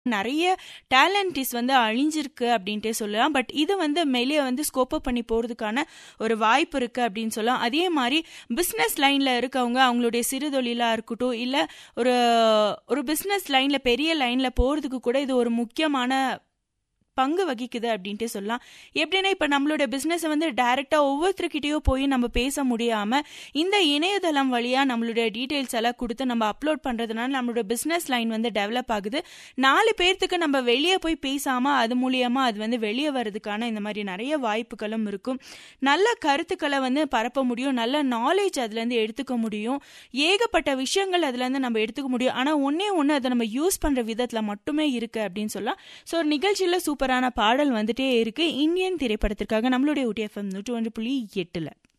நிறைய டேலண்டிஸ் வந்து அழிஞ்சிருக்கு அப்படின்ட்டே சொல்லலாம் பட் இது வந்து மேலேயே வந்து ஸ்கோப் அப் பண்ணி போகிறதுக்கான ஒரு வாய்ப்பு இருக்குது அப்படின்னு சொல்லலாம் அதே மாதிரி பிஸ்னஸ் லைனில் இருக்கவங்க அவங்களுடைய சிறு தொழிலாக இருக்கட்டும் இல்லை ஒரு ஒரு பிஸ்னஸ் லைனில் பெரிய லைனில் போகிறதுக்கு கூட இது ஒரு முக்கியமான பங்கு வகிக்குது அப்படின்ட்டு சொல்லலாம் எப்படின்னா இப்போ நம்மளோட பிஸ்னஸை வந்து டைரெக்டாக ஒவ்வொருத்தருக்கிட்டேயோ போய் நம்ம பேச முடியாமல் இந்த இணையதளம் வழியாக நம்மளுடைய டீட்டெயில்ஸ் எல்லாம் கொடுத்து நம்ம அப்லோட் பண்ணுறதுனால நம்மளோட பிஸ்னஸ் லைன் வந்து டெவலப் ஆகுது நாலு பேர்த்துக்கு நம்ம வெளியே போய் பேசாமல் அது மூலியமாக அது வந்து வெளியே வர்றதுக்கான இந்த மாதிரி நிறைய வாய்ப்புகளும் இருக்கும் நல்ல கருத்துக்களை வந்து பரப்ப முடியும் நல்ல நாலேஜ் அதுலேருந்து எடுத்துக்க முடியும் ஏகப்பட்ட விஷயங்கள் அதுலேருந்து நம்ம எடுத்துக்க முடியும் ஆனால் ஒன்றே ஒன்று அதை நம்ம யூஸ் பண்ணுற விதத்தில் மட்டுமே இருக்குது அப்படின்னு சொல்லலாம் ஸோ ஒரு நிகழ்ச்சியில் சூப்பரான பாடல் வந்துட்டே இருக்கு இந்தியன் திரைப்படத்திற்காக நம்மளுடைய ஊட்டி எஃப்எம் நூற்றி ஒன்று புள்ளி எட்டில்